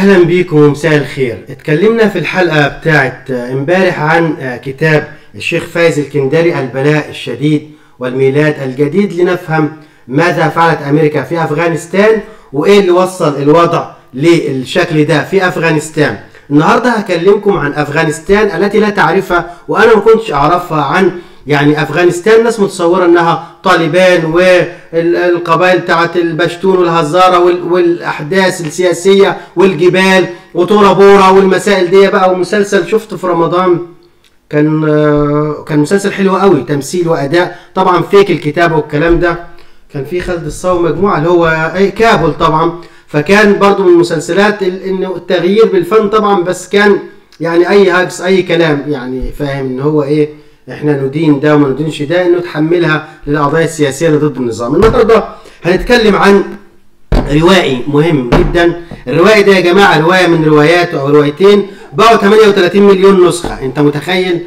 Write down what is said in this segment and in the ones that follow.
اهلا بيكم ومساء الخير اتكلمنا في الحلقه بتاعت امبارح عن كتاب الشيخ فايز الكندري البلاء الشديد والميلاد الجديد لنفهم ماذا فعلت امريكا في افغانستان وايه اللي وصل الوضع للشكل ده في افغانستان النهارده هكلمكم عن افغانستان التي لا تعرفها وانا ما كنتش اعرفها عن يعني افغانستان ناس متصوره انها طالبان والقبائل بتاعت البشتون والهزاره والاحداث السياسيه والجبال وتورا بورا والمسائل دي بقى ومسلسل شفته في رمضان كان كان مسلسل حلو قوي تمثيل واداء طبعا فيك الكتابه والكلام ده كان في خالد الصاوي مجموعه اللي هو اي كابل طبعا فكان برضو من المسلسلات انه التغيير بالفن طبعا بس كان يعني اي هاجس اي كلام يعني فاهم ان هو ايه احنا ندين ده وما ندينش ده انه تحملها للقضايا السياسيه اللي ضد النظام النهارده هنتكلم عن روائي مهم جدا الرواية ده يا جماعة رواية من رواياته أو روايتين باعوا 38 مليون نسخة أنت متخيل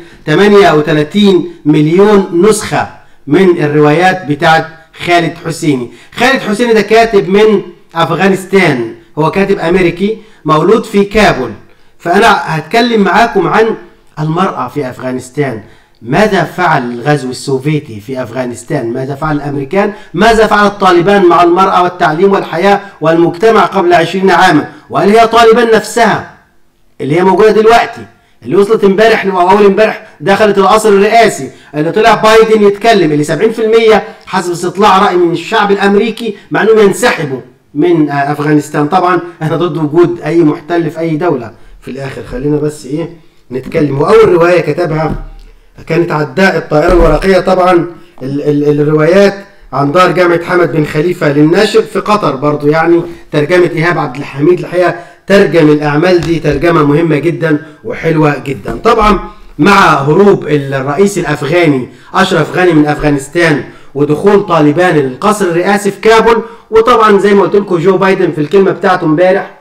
38 مليون نسخة من الروايات بتاعت خالد حسيني خالد حسيني ده كاتب من أفغانستان هو كاتب أمريكي مولود في كابول فأنا هتكلم معاكم عن المرأة في أفغانستان ماذا فعل الغزو السوفيتي في أفغانستان ماذا فعل الأمريكان ماذا فعل الطالبان مع المرأة والتعليم والحياة والمجتمع قبل عشرين عاما وهل هي طالبان نفسها اللي هي موجودة دلوقتي اللي وصلت امبارح او اول امبارح دخلت القصر الرئاسي اللي طلع بايدن يتكلم اللي 70% حسب استطلاع راي من الشعب الامريكي مع انهم ينسحبوا من افغانستان طبعا احنا ضد وجود اي محتل في اي دوله في الاخر خلينا بس ايه نتكلم واول روايه كتبها كانت عداء الطائرة الورقية طبعا ال ال الروايات عن دار جامعة حمد بن خليفة للناشر في قطر برضو يعني ترجمة إيهاب عبد الحميد الحقيقة ترجم الأعمال دي ترجمة مهمة جدا وحلوة جدا طبعا مع هروب الرئيس الأفغاني أشرف غني من أفغانستان ودخول طالبان القصر الرئاسي في كابول وطبعا زي ما قلت لكم جو بايدن في الكلمة بتاعته امبارح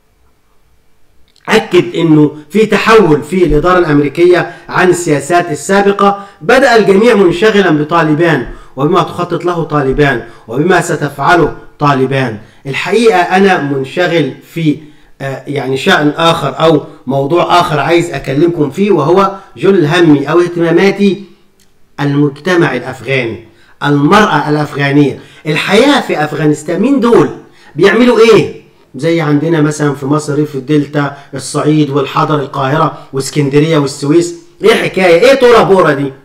أكد أنه في تحول في الإدارة الأمريكية عن السياسات السابقة بدأ الجميع منشغلا بطالبان وبما تخطط له طالبان وبما ستفعله طالبان الحقيقة أنا منشغل في يعني شأن آخر أو موضوع آخر عايز أكلمكم فيه وهو جل همي أو اهتماماتي المجتمع الأفغاني المرأة الأفغانية الحياة في أفغانستان مين دول بيعملوا إيه زي عندنا مثلا في مصر ريف الدلتا الصعيد والحضر القاهره واسكندريه والسويس ايه الحكايه ايه تورا بورا دي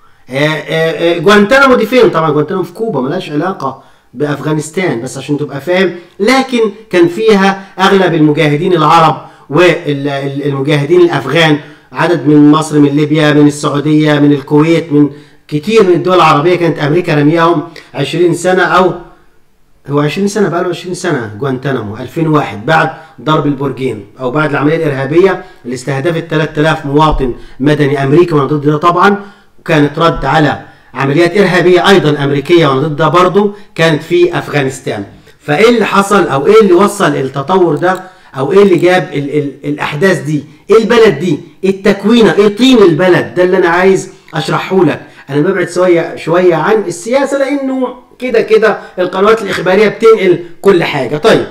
جوانتانامو دي فين طبعا جوانتانامو في كوبا ملهاش علاقه بافغانستان بس عشان تبقى فاهم لكن كان فيها اغلب المجاهدين العرب والمجاهدين الافغان عدد من مصر من ليبيا من السعوديه من الكويت من كتير من الدول العربيه كانت امريكا رمياهم 20 سنه او هو 20 سنه بقى له 20 سنه جوانتانامو 2001 بعد ضرب البرجين او بعد العمليه الارهابيه اللي استهدفت 3000 مواطن مدني امريكي وانا ضد ده طبعا وكانت رد على عمليات ارهابيه ايضا امريكيه وانا ضد ده برضه كانت في افغانستان فايه اللي حصل او ايه اللي وصل التطور ده او ايه اللي جاب ال ال الاحداث دي ايه البلد دي ايه التكوينه ايه طين البلد ده اللي انا عايز اشرحه لك انا ببعد شويه شويه عن السياسه لانه كده كده القنوات الإخبارية بتنقل كل حاجة طيب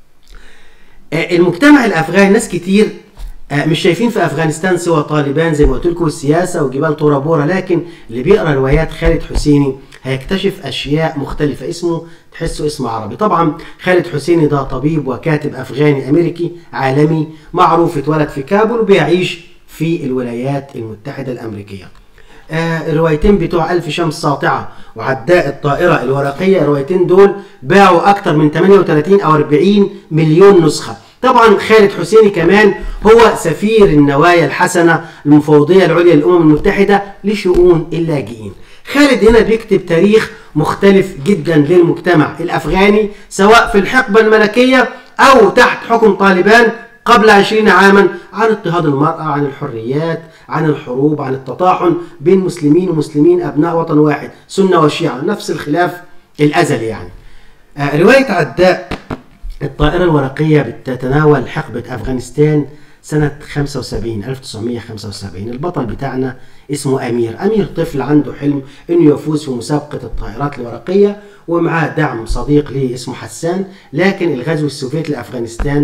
المجتمع الأفغاني ناس كتير مش شايفين في أفغانستان سوى طالبان زي ما قلت لكم السياسة وجبال تورا بورا لكن اللي بيقرأ روايات خالد حسيني هيكتشف أشياء مختلفة اسمه تحسه اسم عربي طبعا خالد حسيني ده طبيب وكاتب أفغاني أمريكي عالمي معروف اتولد في كابول وبيعيش في الولايات المتحدة الأمريكية الروايتين بتوع ألف شمس ساطعة وعداء الطائرة الورقية الروايتين دول باعوا أكتر من 38 أو 40 مليون نسخة طبعا خالد حسيني كمان هو سفير النوايا الحسنة المفوضية العليا للأمم المتحدة لشؤون اللاجئين خالد هنا بيكتب تاريخ مختلف جدا للمجتمع الأفغاني سواء في الحقبة الملكية أو تحت حكم طالبان قبل عشرين عاما عن اضطهاد المرأة عن الحريات عن الحروب عن التطاحن بين مسلمين ومسلمين أبناء وطن واحد سنة وشيعة نفس الخلاف الأزلي يعني آه رواية عداء الطائرة الورقية بتتناول حقبة أفغانستان سنة 75 1975 البطل بتاعنا اسمه أمير أمير طفل عنده حلم أنه يفوز في مسابقة الطائرات الورقية ومعاه دعم صديق ليه اسمه حسان لكن الغزو السوفيتي لأفغانستان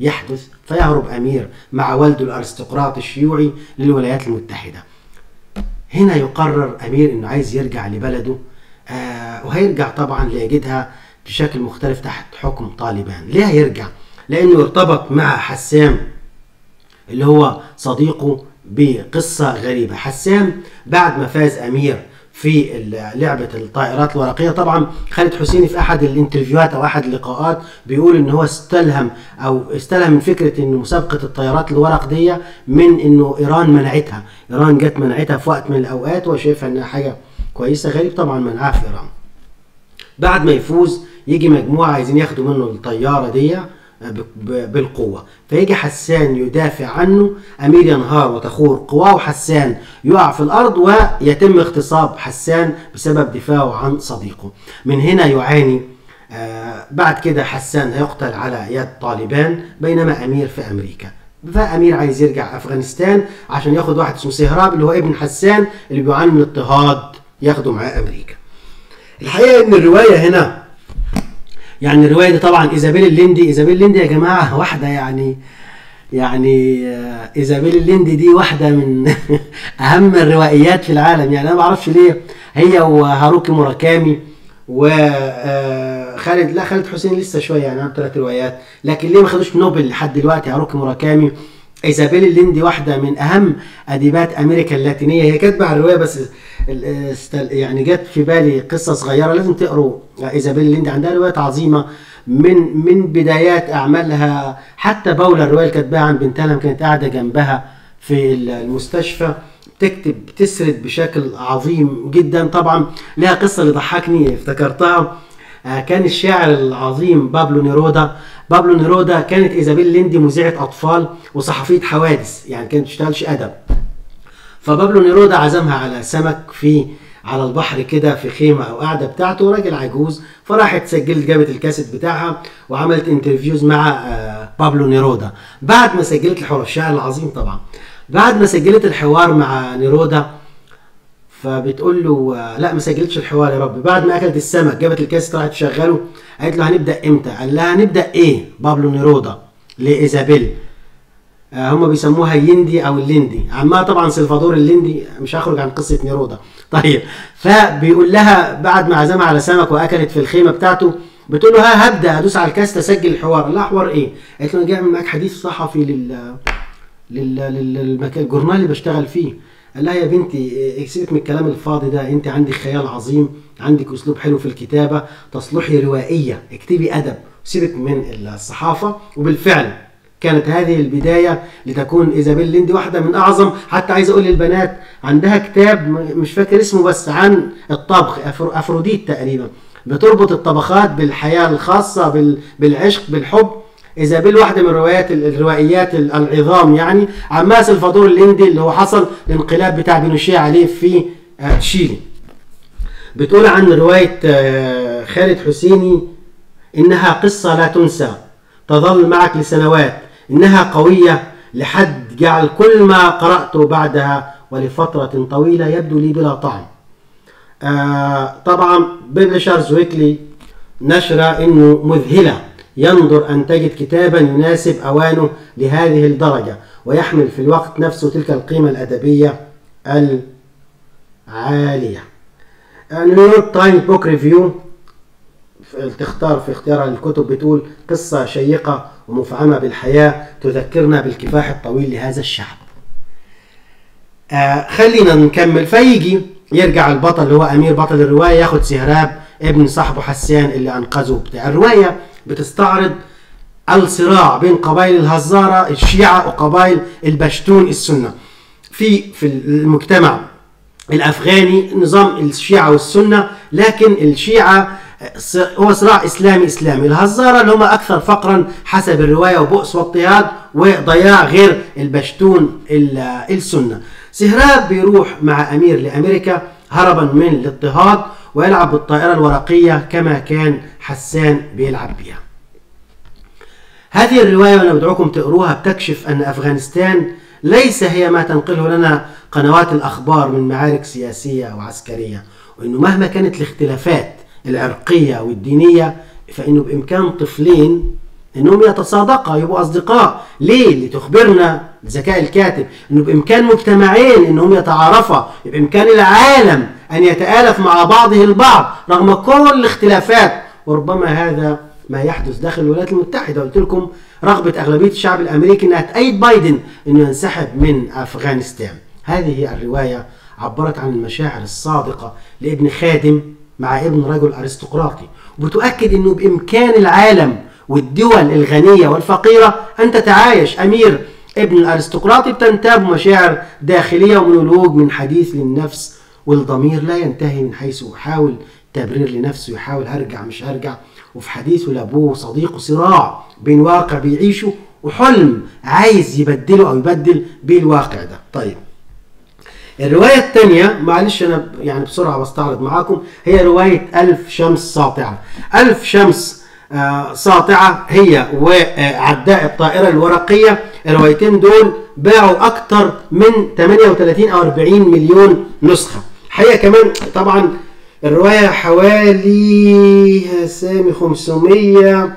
يحدث فيهرب أمير مع والده الأرستقراط الشيوعي للولايات المتحدة هنا يقرر أمير أنه عايز يرجع لبلده آه وهيرجع طبعا ليجدها بشكل مختلف تحت حكم طالبان ليه هيرجع؟ لأنه ارتبط مع حسام اللي هو صديقه بقصة غريبة حسام بعد ما فاز أمير في لعبة الطائرات الورقية طبعا خالد حسيني في أحد الانترفيوهات أو أحد اللقاءات بيقول إن هو استلهم أو استلهم من فكرة إن مسابقة الطيارات الورق دي من إنه إيران منعتها إيران جت منعتها في وقت من الأوقات وشايفها إنها حاجة كويسة غريب طبعا منعها في إيران بعد ما يفوز يجي مجموعة عايزين ياخدوا منه الطيارة دي بالقوة فيجي حسان يدافع عنه أمير ينهار وتخور قواه حسان يقع في الأرض ويتم اغتصاب حسان بسبب دفاعه عن صديقه من هنا يعاني آه بعد كده حسان هيقتل على يد طالبان بينما أمير في أمريكا فأمير عايز يرجع أفغانستان عشان ياخد واحد اسمه سهراب اللي هو ابن حسان اللي بيعاني من اضطهاد ياخده معاه أمريكا الحقيقة إن الرواية هنا يعني الروايه دي طبعا ايزابيل الليندي ايزابيل الليندي يا جماعه واحده يعني يعني ايزابيل الليندي دي واحده من اهم الروائيات في العالم يعني انا ما اعرفش ليه هي وهاروكي موراكامي وخالد لا خالد حسين لسه شويه يعني عنده ثلاث روايات لكن ليه ما خدوش نوبل لحد دلوقتي هاروكي موراكامي ايزابيل الليندي واحده من اهم اديبات امريكا اللاتينيه هي كاتبه على الروايه بس يعني جت في بالي قصه صغيره لازم تقروا ايزابيل الليندي عندها روايات عظيمه من من بدايات اعمالها حتى باولا الروايه اللي كاتباها عن بنتها كانت قاعده جنبها في المستشفى تكتب تسرد بشكل عظيم جدا طبعا لها قصه اللي ضحكني افتكرتها كان الشاعر العظيم بابلو نيرودا بابلو نيرودا كانت ايزابيل ليندي مذيعه اطفال وصحفيه حوادث يعني كانت تشتغلش ادب فبابلو نيرودا عزمها على سمك في على البحر كده في خيمه او قاعده بتاعته راجل عجوز فراحت سجلت جابت الكاسيت بتاعها وعملت انترفيوز مع بابلو نيرودا بعد ما سجلت الحوار الشاعر العظيم طبعا بعد ما سجلت الحوار مع نيرودا فبتقول له لا ما سجلتش الحوار يا رب بعد ما اكلت السمك جابت الكاسيت راحت تشغله قالت له هنبدا امتى قال لها هنبدا ايه بابلو نيرودا لايزابيل آه هم بيسموها يندي او الليندي عمها طبعا سلفادور الليندي مش هخرج عن قصه نيرودا طيب فبيقول لها بعد ما عزمها على سمك واكلت في الخيمه بتاعته بتقول له ها هبدا ادوس على الكاس تسجل الحوار لا حوار ايه قالت له انا جاي اعمل معاك حديث صحفي لل لل للمكان الجورنال اللي بشتغل فيه قال لها يا بنتي سيبك من الكلام الفاضي ده انت عندك خيال عظيم عندك اسلوب حلو في الكتابه تصلحي روائيه اكتبي ادب سيبك من الصحافه وبالفعل كانت هذه البدايه لتكون ايزابيل ليندي واحده من اعظم حتى عايز اقول للبنات عندها كتاب مش فاكر اسمه بس عن الطبخ افروديت تقريبا بتربط الطبخات بالحياه الخاصه بالعشق بالحب ايزابيل واحده من روايات الروائيات العظام يعني عمها سلفادور الليندي اللي هو حصل الانقلاب بتاع بينوشيه عليه في تشيلي بتقول عن روايه خالد حسيني انها قصه لا تنسى تظل معك لسنوات انها قويه لحد جعل كل ما قراته بعدها ولفتره طويله يبدو لي بلا طعم آه طبعا ببلشرز ويكلي نشره انه مذهله ينظر أن تجد كتابا يناسب أوانه لهذه الدرجة ويحمل في الوقت نفسه تلك القيمة الأدبية العالية نيويورك تايمز بوك ريفيو تختار في اختيارها للكتب بتقول قصة شيقة ومفعمة بالحياة تذكرنا بالكفاح الطويل لهذا الشعب آه خلينا نكمل فيجي يرجع البطل اللي هو أمير بطل الرواية ياخد سهراب ابن صاحبه حسان اللي أنقذه بتاع الرواية بتستعرض الصراع بين قبائل الهزارة الشيعة وقبائل البشتون السنة في في المجتمع الأفغاني نظام الشيعة والسنة لكن الشيعة هو صراع إسلامي إسلامي الهزارة اللي هم أكثر فقرا حسب الرواية وبؤس واضطهاد وضياع غير البشتون السنة سهراب بيروح مع أمير لأمريكا هربا من الاضطهاد ويلعب بالطائرة الورقية كما كان حسان بيلعب بيها هذه الرواية وأنا بدعوكم تقروها بتكشف أن أفغانستان ليس هي ما تنقله لنا قنوات الأخبار من معارك سياسية وعسكرية وأنه مهما كانت الاختلافات العرقية والدينية فإنه بإمكان طفلين انهم يتصادقا يبقوا اصدقاء ليه لتخبرنا ذكاء الكاتب انه بامكان مجتمعين انهم يتعارفا بامكان العالم ان يتالف مع بعضه البعض رغم كل الاختلافات وربما هذا ما يحدث داخل الولايات المتحده قلت لكم رغبه اغلبيه الشعب الامريكي انها تأيد بايدن انه ينسحب من افغانستان هذه الروايه عبرت عن المشاعر الصادقه لابن خادم مع ابن رجل ارستقراطي وبتؤكد انه بامكان العالم والدول الغنيه والفقيره ان تتعايش امير ابن الارستقراطي بتنتاب مشاعر داخليه ومونولوج من حديث للنفس والضمير لا ينتهي من حيث يحاول تبرير لنفسه يحاول هرجع مش هرجع وفي حديثه لابوه وصديقه صراع بين واقع بيعيشه وحلم عايز يبدله او يبدل بيه الواقع ده طيب الرواية الثانية معلش أنا يعني بسرعة بستعرض معاكم هي رواية ألف شمس ساطعة ألف شمس آه ساطعة هي وعداء الطائرة الورقية الروايتين دول باعوا أكتر من 38 أو 40 مليون نسخة الحقيقة كمان طبعا الرواية حوالي سامي 500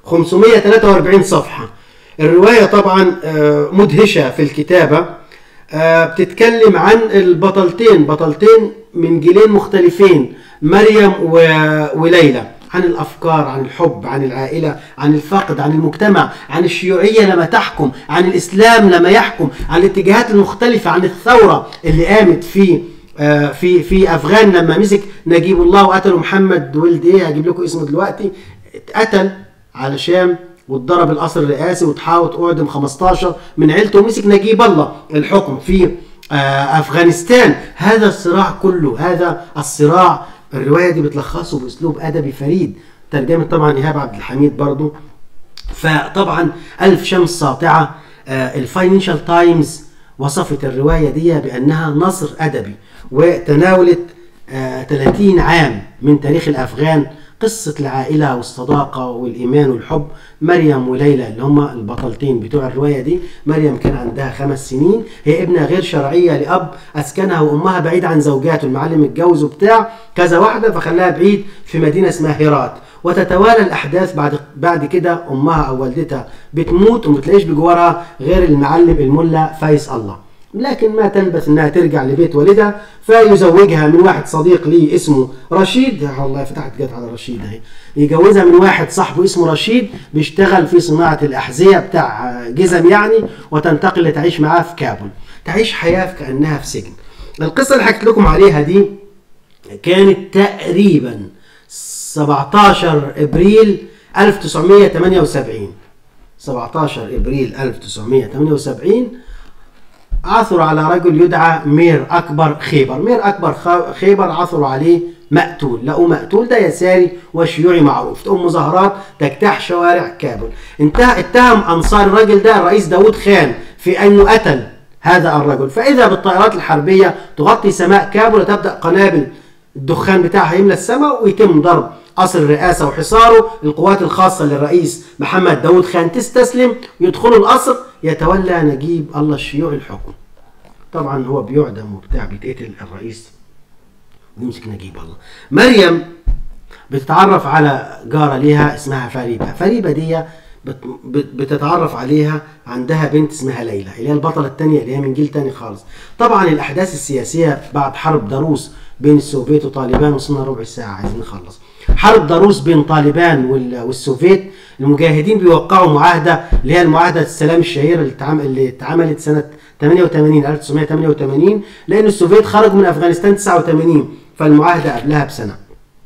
543 صفحة الرواية طبعا آه مدهشة في الكتابة بتتكلم عن البطلتين بطلتين من جيلين مختلفين مريم وليلى عن الافكار عن الحب عن العائله عن الفقد عن المجتمع عن الشيوعيه لما تحكم عن الاسلام لما يحكم عن الاتجاهات المختلفه عن الثوره اللي قامت في في في افغان لما مسك نجيب الله وقتلوا محمد ولد ايه هجيب لكم اسمه دلوقتي اتقتل علشان واتضرب القصر الرئاسي وتحاوط اعدم 15 من عيلته ومسك نجيب الله الحكم في افغانستان هذا الصراع كله هذا الصراع الروايه دي بتلخصه باسلوب ادبي فريد ترجمه طبعا ايهاب عبد الحميد برضو فطبعا الف شمس ساطعه الفاينانشال تايمز وصفت الروايه دي بانها نصر ادبي وتناولت 30 عام من تاريخ الافغان قصة العائلة والصداقة والإيمان والحب مريم وليلى اللي هما البطلتين بتوع الرواية دي مريم كان عندها خمس سنين هي ابنة غير شرعية لأب أسكنها وأمها بعيد عن زوجاته المعلم اتجوز وبتاع كذا واحدة فخلاها بعيد في مدينة اسمها هيرات وتتوالى الأحداث بعد بعد كده أمها أو والدتها بتموت وما بتلاقيش بجوارها غير المعلم الملا فايز الله لكن ما تلبث انها ترجع لبيت والدها فيزوجها من واحد صديق ليه اسمه رشيد يا الله فتحت جت على رشيد اهي يجوزها من واحد صاحبه اسمه رشيد بيشتغل في صناعه الاحذيه بتاع جزم يعني وتنتقل لتعيش معاه في كابول تعيش حياه كانها في سجن القصه اللي حكيت لكم عليها دي كانت تقريبا 17 ابريل 1978 17 ابريل 1978 عثر على رجل يدعى مير أكبر خيبر مير أكبر خيبر عثروا عليه مقتول لقوا مقتول ده يساري وشيوعي معروف تقوم مظاهرات تجتاح شوارع كابول انتهى اتهم أنصار الرجل ده الرئيس داود خان في أنه قتل هذا الرجل فإذا بالطائرات الحربية تغطي سماء كابول وتبدأ قنابل الدخان بتاعها يملى السماء ويتم ضرب قصر الرئاسة وحصاره القوات الخاصة للرئيس محمد داود خان تستسلم ويدخلوا القصر يتولى نجيب الله الشيوعي الحكم طبعا هو بيعدم وبتاع بيتقتل الرئيس ويمسك نجيب الله مريم بتتعرف على جارة ليها اسمها فريبة فريبة دي بتتعرف عليها عندها بنت اسمها ليلى اللي هي البطلة الثانية اللي هي من جيل تاني خالص طبعا الأحداث السياسية بعد حرب ضروس بين السوفيت وطالبان وصلنا ربع ساعة عايزين نخلص حرب ضروس بين طالبان والسوفيت المجاهدين بيوقعوا معاهده اللي هي المعاهده السلام الشهيره اللي اتعملت سنه 88 1988 لان السوفيت خرجوا من افغانستان 89 فالمعاهده قبلها بسنه.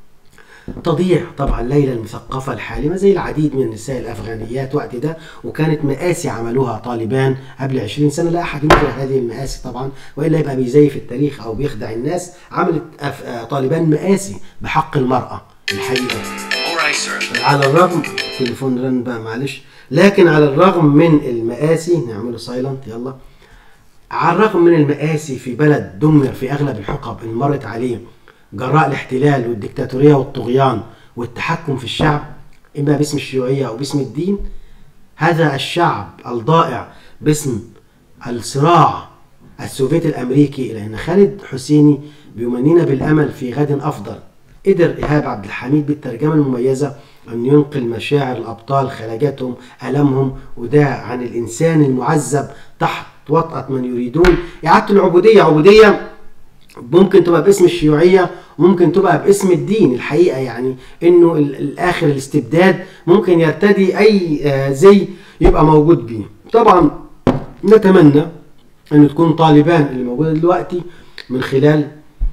تضيع طبعا ليلى المثقفة الحالمة زي العديد من النساء الأفغانيات وقت ده وكانت مآسي عملوها طالبان قبل 20 سنة لا أحد ينكر هذه المآسي طبعا وإلا يبقى بيزيف التاريخ أو بيخدع الناس عملت أف... طالبان مآسي بحق المرأة الحقيقة على الرغم تليفون رن بقى معلش لكن على الرغم من المآسي نعمله سايلنت يلا على الرغم من المآسي في بلد دمر في أغلب الحقب اللي مرت عليه جراء الاحتلال والديكتاتورية والطغيان والتحكم في الشعب إما باسم الشيوعية أو باسم الدين هذا الشعب الضائع باسم الصراع السوفيتي الأمريكي إلى أن خالد حسيني بيمنينا بالأمل في غد أفضل قدر إيهاب عبد الحميد بالترجمة المميزة أن ينقل مشاعر الأبطال خلاجاتهم ألمهم وده عن الإنسان المعذب تحت وطأة من يريدون إعادة العبودية عبودية ممكن تبقى باسم الشيوعية ممكن تبقى باسم الدين الحقيقة يعني انه الاخر الاستبداد ممكن يرتدي اي زي يبقى موجود بيه طبعا نتمنى ان تكون طالبان اللي موجودة دلوقتي من خلال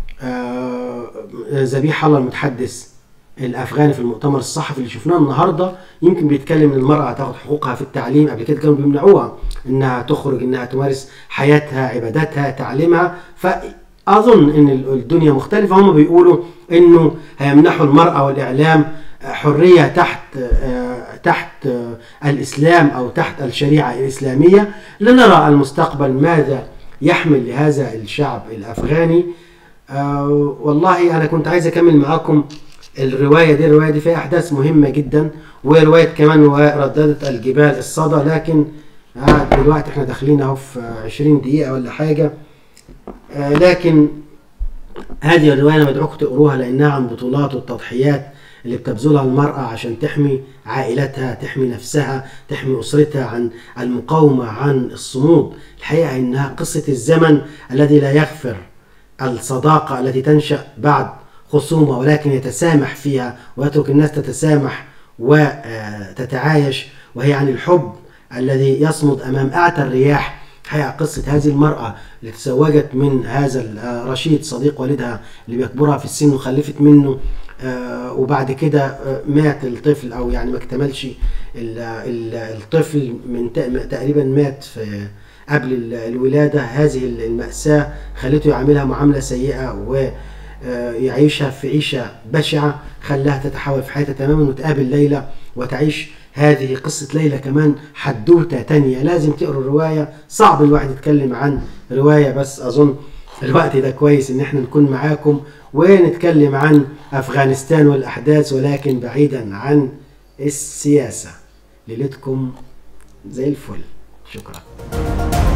ذبيح الله المتحدث الافغاني في المؤتمر الصحفي اللي شفناه النهارده يمكن بيتكلم ان المراه تاخد حقوقها في التعليم قبل كده كانوا بيمنعوها انها تخرج انها تمارس حياتها عباداتها تعليمها فاظن ان الدنيا مختلفه هم بيقولوا انه هيمنحوا المراه والاعلام حريه تحت تحت الاسلام او تحت الشريعه الاسلاميه لنرى المستقبل ماذا يحمل لهذا الشعب الافغاني والله انا كنت عايز اكمل معاكم الروايه دي الروايه دي فيها احداث مهمه جدا وروايه كمان رددت الجبال الصدى لكن دلوقتي احنا داخلين اهو في 20 دقيقه ولا حاجه لكن هذه الروايه انا بدعوكم تقروها لانها عن بطولات والتضحيات اللي بتبذلها المرأة عشان تحمي عائلتها تحمي نفسها تحمي أسرتها عن المقاومة عن الصمود الحقيقة إنها قصة الزمن الذي لا يغفر الصداقة التي تنشأ بعد خصومة ولكن يتسامح فيها ويترك الناس تتسامح وتتعايش وهي عن الحب الذي يصمد أمام أعتى الرياح حقيقة قصة هذه المرأة اللي تزوجت من هذا الرشيد صديق والدها اللي بيكبرها في السن وخلفت منه آه وبعد كده آه مات الطفل او يعني ما اكتملش الطفل من تقريبا مات في قبل الولاده هذه الماساه خلته يعاملها معامله سيئه ويعيشها في عيشه بشعه خلاها تتحول في حياتها تماما وتقابل ليلى وتعيش هذه قصة ليلى كمان حدوتة تانية لازم تقروا الرواية صعب الواحد يتكلم عن رواية بس أظن الوقت ده كويس إن احنا نكون معاكم ونتكلم عن أفغانستان والأحداث ولكن بعيدا عن السياسة ليلتكم زي الفل شكرا